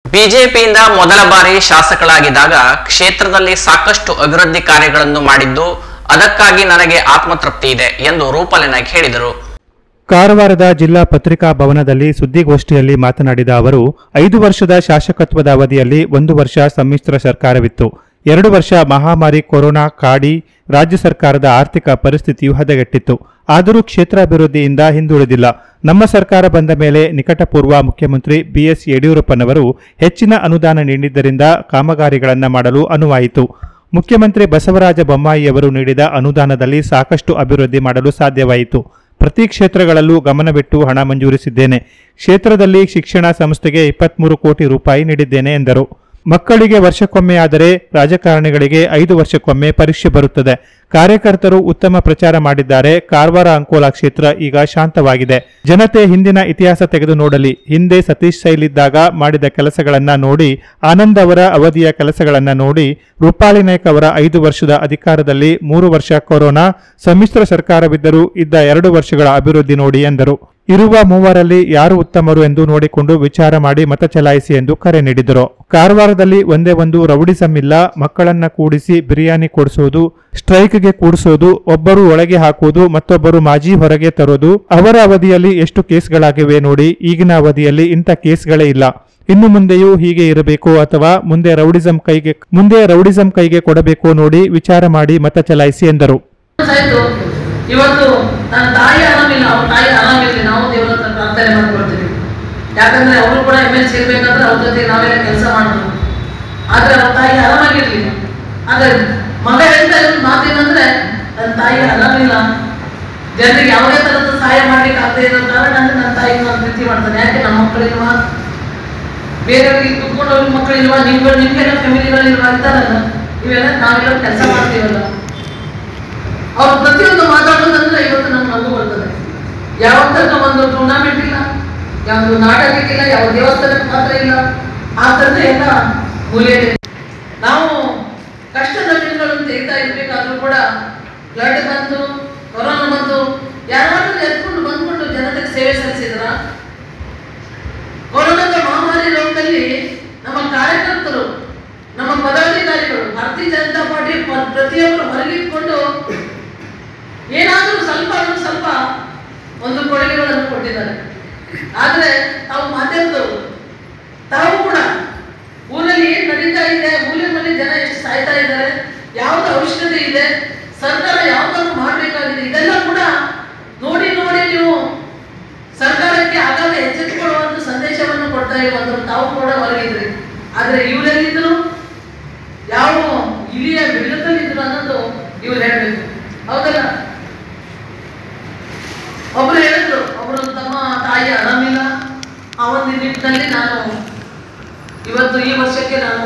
ಬಿಜೆಪಿಯಿಂದ ಮೊದಲ ಬಾರಿ ಶಾಸಕಳಾಗಿದ್ದಾಗ ಕ್ಷೇತ್ರದಲ್ಲಿ ಸಾಕಷ್ಟು ಅಭಿವೃದ್ಧಿ ಕಾರ್ಯಗಳನ್ನು ಮಾಡಿದ್ದು ಅದಕ್ಕಾಗಿ ನನಗೆ ಆತ್ಮತೃಪ್ತಿ ಇದೆ ಎಂದು ರೂಪಲೆನಾಗ್ ಹೇಳಿದರು ಕಾರವಾರದ ಜಿಲ್ಲಾ ಪತ್ರಿಕಾ ಭವನದಲ್ಲಿ ಸುದ್ದಿಗೋಷ್ಠಿಯಲ್ಲಿ ಮಾತನಾಡಿದ ಅವರು ಐದು ವರ್ಷದ ಶಾಸಕತ್ವದ ಅವಧಿಯಲ್ಲಿ ಒಂದು ವರ್ಷ ಸಮ್ಮಿಶ್ರ ಸರ್ಕಾರವಿತ್ತು ಎರಡು ವರ್ಷ ಮಹಾಮಾರಿ ಕೊರೋನಾ ಕಾಡಿ ರಾಜ್ಯ ಸರ್ಕಾರದ ಆರ್ಥಿಕ ಪರಿಸ್ಥಿತಿಯು ಹದಗೆಟ್ಟಿತ್ತು ಆದರೂ ಕ್ಷೇತ್ರಾಭಿವೃದ್ಧಿಯಿಂದ ಹಿಂದುಳಿದಿಲ್ಲ ನಮ್ಮ ಸರ್ಕಾರ ಬಂದ ಮೇಲೆ ನಿಕಟಪೂರ್ವ ಮುಖ್ಯಮಂತ್ರಿ ಬಿಎಸ್ ಯಡಿಯೂರಪ್ಪನವರು ಹೆಚ್ಚಿನ ಅನುದಾನ ನೀಡಿದ್ದರಿಂದ ಕಾಮಗಾರಿಗಳನ್ನು ಮಾಡಲು ಅನುವಾಯಿತು ಮುಖ್ಯಮಂತ್ರಿ ಬಸವರಾಜ ಬೊಮ್ಮಾಯಿಯವರು ನೀಡಿದ ಅನುದಾನದಲ್ಲಿ ಸಾಕಷ್ಟು ಅಭಿವೃದ್ಧಿ ಮಾಡಲು ಸಾಧ್ಯವಾಯಿತು ಪ್ರತಿ ಕ್ಷೇತ್ರಗಳಲ್ಲೂ ಗಮನವಿಟ್ಟು ಹಣ ಮಂಜೂರಿಸಿದ್ದೇನೆ ಕ್ಷೇತ್ರದಲ್ಲಿ ಶಿಕ್ಷಣ ಸಂಸ್ಥೆಗೆ ಇಪ್ಪತ್ಮೂರು ಕೋಟಿ ರೂಪಾಯಿ ನೀಡಿದ್ದೇನೆ ಎಂದರು ಮಕ್ಕಳಿಗೆ ವರ್ಷಕ್ಕೊಮ್ಮೆ ಆದರೆ ರಾಜಕಾರಣಿಗಳಿಗೆ ಐದು ವರ್ಷಕ್ಕೊಮ್ಮೆ ಪರೀಕ್ಷೆ ಬರುತ್ತದೆ ಕಾರ್ಯಕರ್ತರು ಉತ್ತಮ ಪ್ರಚಾರ ಮಾಡಿದ್ದಾರೆ ಕಾರವಾರ ಅಂಕೋಲಾ ಕ್ಷೇತ್ರ ಈಗ ಶಾಂತವಾಗಿದೆ ಜನತೆ ಹಿಂದಿನ ಇತಿಹಾಸ ತೆಗೆದು ನೋಡಲಿ ಹಿಂದೆ ಸತೀಶ್ ಸೈಲ್ ಇದ್ದಾಗ ಮಾಡಿದ ಕೆಲಸಗಳನ್ನ ನೋಡಿ ಆನಂದ್ ಅವರ ಅವಧಿಯ ಕೆಲಸಗಳನ್ನ ನೋಡಿ ರೂಪಾಲಿ ನಾಯ್ಕ್ ಅವರ ಐದು ವರ್ಷದ ಅಧಿಕಾರದಲ್ಲಿ ಮೂರು ವರ್ಷ ಕೊರೋನಾ ಸಮ್ಮಿಶ್ರ ಸರ್ಕಾರವಿದ್ದರೂ ಇದ್ದ ಎರಡು ವರ್ಷಗಳ ಅಭಿವೃದ್ಧಿ ನೋಡಿ ಎಂದರು ಇರುವ ಮೂವರಲ್ಲಿ ಯಾರು ಉತ್ತಮರು ಎಂದು ನೋಡಿಕೊಂಡು ವಿಚಾರ ಮಾಡಿ ಮತ ಚಲಾಯಿಸಿ ಎಂದು ಕರೆ ನೀಡಿದರು ಕಾರವಾರದಲ್ಲಿ ಒಂದೇ ಒಂದು ರೌಡಿಸಂ ಇಲ್ಲ ಮಕ್ಕಳನ್ನ ಕೂಡಿಸಿ ಬಿರಿಯಾನಿ ಕೊಡಿಸೋದು ಸ್ಟ್ರೈಕ್ಗೆ ಕೂಡಿಸೋದು ಒಬ್ಬರು ಒಳಗೆ ಹಾಕುವುದು ಮತ್ತೊಬ್ಬರು ಮಾಜಿ ಹೊರಗೆ ತರೋದು ಅವರ ಅವಧಿಯಲ್ಲಿ ಎಷ್ಟು ಕೇಸ್ಗಳಾಗಿವೆ ನೋಡಿ ಈಗಿನ ಅವಧಿಯಲ್ಲಿ ಇಂಥ ಕೇಸ್ಗಳೇ ಇಲ್ಲ ಇನ್ನು ಮುಂದೆಯೂ ಹೀಗೆ ಇರಬೇಕು ಅಥವಾ ಮುಂದೆ ರೌಡಿಸಂ ಕೈಗೆ ಮುಂದೆ ರೌಡಿಸಂ ಕೈಗೆ ಕೊಡಬೇಕು ನೋಡಿ ವಿಚಾರ ಮಾಡಿ ಮತ ಚಲಾಯಿಸಿ ಎಂದರು ಆಯ್ತು ಇವತ್ತು ನನ್ನ ತಾಯಿ ಆರಾಮಿಲ್ಲ ಅವ್ರ ತಾಯಿ ಆರಾಮಿಲ್ಲ ನಾವು ದೇವರ ಹತ್ರ ಪ್ರಾರ್ಥನೆ ಮಾಡ್ಕೊಳ್ತೀವಿ ಯಾಕಂದ್ರೆ ಅವರು ಕೂಡ ಎಮ್ ಎಲ್ ಸಿ ಇರ್ಬೇಕಂದ್ರೆ ಅವ್ರ ಜೊತೆ ನಾವೆಲ್ಲ ಕೆಲಸ ಮಾಡೋದು ಆದ್ರೆ ಅವ್ರ ತಾಯಿ ಆರಾಮಾಗಿರ್ಲಿಲ್ಲ ಆದ್ರೆ ಮಗ ಹೇಳ್ತಾ ಇರೋದು ಮಾತೇನಂದ್ರೆ ನನ್ನ ತಾಯಿ ಆರಾಮಿಲ್ಲ ಜನರಿಗೆ ಯಾವುದೇ ತರದ ಸಹಾಯ ಮಾಡ್ಲಿಕ್ಕೆ ಆಗದೆ ಇರೋ ಕಾರಣ ನನ್ನ ತಾಯಿ ನಾನು ಪ್ರೀತಿ ಮಾಡ್ತಾನೆ ಯಾಕೆ ನಮ್ಮ ಮಕ್ಕಳಿಲ್ವಾ ಬೇರೆಯವ್ರಿಗೆ ಕುತ್ಕೊಂಡವ್ರಿಗೆ ಮಕ್ಕಳಿಲ್ವಾ ನಿಮ್ಗಳು ನಿಮ್ಗೆಲ್ಲ ಫ್ಯಾಮಿಲಿಗಳಿಲ್ವಾ ಇರ್ತಾರಲ್ಲ ಇವೆಲ್ಲ ನಾವೆಲ್ಲ ಕೆಲಸ ಮಾಡ್ತೀವಲ್ಲ ಅವ್ರು ಪ್ರತಿಯೊಂದು ಮಾತಾಡೋದಂದ್ರೆ ಇವತ್ತು ನಮ್ಗೆ ನಗು ಬರ್ತದೆ ಯಾವ ತನಕ ಒಂದು ಟೂರ್ನಾಮೆಂಟ್ ಇಲ್ಲ ಯಾವುದು ನಾಟಕಕ್ಕಿಲ್ಲ ಯಾವ ದೇವಸ್ಥಾನಕ್ಕೆ ಮಾತ್ರ ಇಲ್ಲ ಆ ಥರದ ಎಲ್ಲ ಮೂಲೆಯಲ್ಲಿ ನಾವು ಕಷ್ಟದ ದಿನಗಳನ್ನು ತೆಗಿತಾ ಇರ್ಬೇಕಾದ್ರೂ ಕೂಡ ಫ್ಲಡ್ ಬಂತು ಕೊರೋನಾ ಬಂತು ಯಾರಾದ್ರೂ ಎತ್ಕೊಂಡು ಬಂದ್ಕೊಂಡು ಜನತೆಗೆ ಸೇವೆ ಸಲ್ಲಿಸಿದ್ರ ಕೊರೋನಾದ ಮಹಾಮಾರಿ ರೋಗದಲ್ಲಿ ನಮ್ಮ ಕಾರ್ಯಕರ್ತರು ನಮ್ಮ ಪದಾಧಿಕಾರಿಗಳು ಭಾರತೀಯ ಜನತಾ ಪಾರ್ಟಿ ಪ- ಪ್ರತಿಯೊಬ್ಬರು ಹೊರಗಿಟ್ಕೊಂಡು ಏನಾದರೂ ಸ್ವಲ್ಪ ಅಂದ್ರೆ ಸ್ವಲ್ಪ ಒಂದು ಕೊಡುಗೆಗಳನ್ನು ಕೊಟ್ಟಿದ್ದಾರೆ ಆದ್ರೆ ತಾವು ಮಾಧ್ಯಮದವರು ತಾವು ಕೂಡ ಊರಲ್ಲಿ ಏನ್ ನಡೀತಾ ಇದೆ ಊರಿನಲ್ಲಿ ಜನ ಎಷ್ಟು ಸಾಯ್ತಾ ಇದ್ದಾರೆ ಯಾವ್ದು ಅವಶ್ಯಕತೆ ಇದೆ ಸರ್ಕಾರ ಯಾವ್ದನ್ನು ಮಾಡಬೇಕಾಗಿದೆ ಇದೆಲ್ಲ ಕೂಡ ನೋಡಿ ನೋಡಿ ನೀವು ಸರ್ಕಾರಕ್ಕೆ ಆಗಾಗ ಎಚ್ಚೆತ್ತುಕೊಳ್ಳುವಂತ ಸಂದೇಶವನ್ನು ಕೊಡ್ತಾ ಇರುವಂತ ತಾವು ಕೂಡ ಹೊರಗಿದ್ರಿ ಆದ್ರೆ ಇವರೆಲ್ಲಿದ್ರು ಯಾವ ಇಲಿಯ ಬಿಡುತ್ತಲಿದ್ರು ಅನ್ನೋದು ಇವ್ರು ಹೇಳ್ಬೇಕು ಹೌದಲ್ಲ ಒಬ್ರು ಹೇಳಿದ್ರು ಒಬ್ರು ತಮ್ಮ ತಾಯಿ ಆರಾಮಿಲ್ಲ ಆ ಒಂದು ನಿಟ್ಟಿನಲ್ಲಿ ನಾನು ಇವತ್ತು ಈ ವರ್ಷಕ್ಕೆ ನಾನು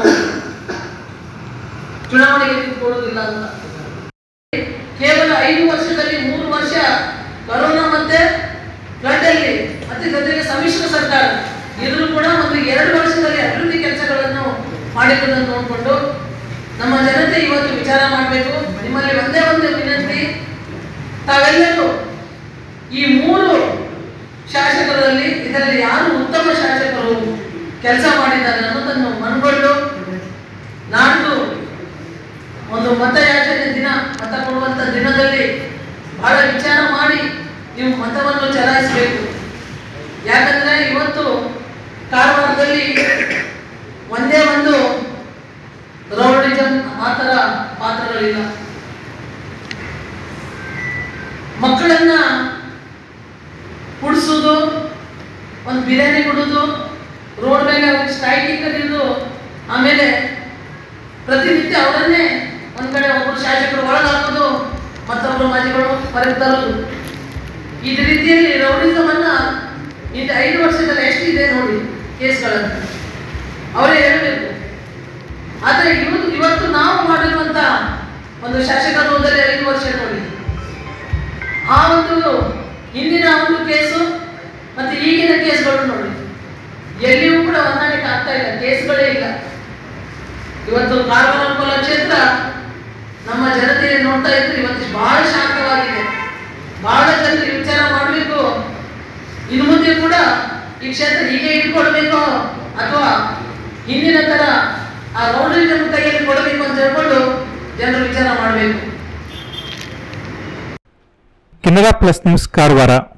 ಚುನಾವಣೆಗೆ ನಿಂತ್ಕೊಳ್ಳೋದಿಲ್ಲ ಅಂತ ಕೇವಲ ಐದು ವರ್ಷದಲ್ಲಿ ಮೂರು ವರ್ಷ ಕೊರೋನಾ ಮತ್ತೆ ಫ್ಲಡ್ ಅಲ್ಲಿ ಮತ್ತೆ ಜೊತೆಗೆ ಸಮ್ಮಿಶ್ರ ಸರ್ಕಾರ ಇದ್ರೂ ಕೂಡ ಒಂದು ಎರಡು ವರ್ಷದಲ್ಲಿ ಅಭಿವೃದ್ಧಿ ಕೆಲಸಗಳನ್ನು ಮಾಡಿರುವುದನ್ನು ನೋಡಿಕೊಂಡು ನಮ್ಮ ಜನತೆ ಇವತ್ತು ವಿಚಾರ ಮಾಡಬೇಕು ನಿಮ್ಮಲ್ಲಿ ಒಂದೇ ಒಂದು ವಿನಂತಿ ತಾವೆಲ್ಲರೂ ಈ ಮೂರು ಶಾಸಕರಲ್ಲಿ ಇದರಲ್ಲಿ ಯಾರು ಉತ್ತಮ ಶಾಸಕರು ಕೆಲಸ ಮಾಡಿದ್ದಾರೆ ಅನ್ನೋದನ್ನು ಮನಗೊಂಡು ನಾಡ್ದು ಒಂದು ಮತಯಾಚನೆ ದಿನ ಮತ ಕೊಡುವಂತ ದಿನದಲ್ಲಿ ಬಹಳ ವಿಚಾರ ಮಾಡಿ ನೀವು ಮತವನ್ನು ಚಲಾಯಿಸಬೇಕು ಯಾಕಂದ್ರೆ ಇವತ್ತು ಕಾರವಾರದಲ್ಲಿ ಒಂದೇ ಒಂದು ರೌಡಿಸಂ ಮಾತ್ರ ಪಾತ್ರಗಳಿಲ್ಲ ಮಕ್ಕಳನ್ನ ಕುಡಿಸೋದು ಒಂದು ಬಿರಿಯಾನಿ ಕೊಡೋದು ರೋಡ್ ಮೇಲೆ ಅವ್ರಿಗೆ ಸ್ಟ್ರೈಕಿಂಗ್ ಕರೆಯೋದು ಆಮೇಲೆ ಪ್ರತಿನಿತ್ಯ ಅವರನ್ನೇ ಒಂದ್ ಕಡೆ ಒಬ್ಬರು ಶಾಸಕರು ಒಳಗೆ ಹಾಕೋದು ಮತ್ತೊಬ್ಬರು ಮಾಜಿಗಳು ಹೊರಗೆ ತರೋದು ಇದ ರೀತಿಯಲ್ಲಿ ರೌಡಿಸಮ್ ಅನ್ನ ಇದು ಐದು ವರ್ಷದಲ್ಲಿ ಎಷ್ಟಿದೆ ನೋಡಿ ಕೇಸ್ಗಳನ್ನು ಅವರೇ ಹೇಳಬೇಕು ಆದ್ರೆ ಇವತ್ತು ಇವತ್ತು ನಾವು ಮಾಡಿರುವಂತ ಒಂದು ಶಾಸಕತ್ವದಲ್ಲಿ ಐದು ವರ್ಷ ನೋಡಿ ಆ ಒಂದು ಹಿಂದಿನ ಒಂದು ಕೇಸು ಮತ್ತೆ ಈಗಿನ ಕೇಸ್ಗಳು ನೋಡಿ ಎಲ್ಲಿಯೂ ಕೂಡ ಹೊಂದಾಣಿಕೆ ಆಗ್ತಾ ಇಲ್ಲ ಕೇಸ್ಗಳೇ ಇಲ್ಲ ಇವತ್ತು ಕಾರವಾರ ಅನುಕೂಲ ಕ್ಷೇತ್ರ ನಮ್ಮ ಜನತೆ ನೋಡ್ತಾ ಇದ್ರೆ ಇವತ್ತು ಬಹಳ ಶಾಂತವಾಗಿದೆ ಬಹಳ ಜನರಿಗೆ ವಿಚಾರ ಮಾಡಬೇಕು ಇನ್ನು ಮುಂದೆ ಕೂಡ ಈ ಕ್ಷೇತ್ರ ಹೀಗೆ ಇಟ್ಕೊಳ್ಬೇಕೋ ಅಥವಾ ಹಿಂದಿನ ಥರ ಆ ರೌಡಿಸಮ್ ಕೈಯಲ್ಲಿ ಕೊಡಬೇಕು ಅಂತ ಹೇಳ್ಕೊಂಡು ಜನರು ವಿಚಾರ ಮಾಡಬೇಕು ಕೆನರಾ ಪ್ಲಸ್ ನ್ಯೂಸ್ ಕಾರವಾರ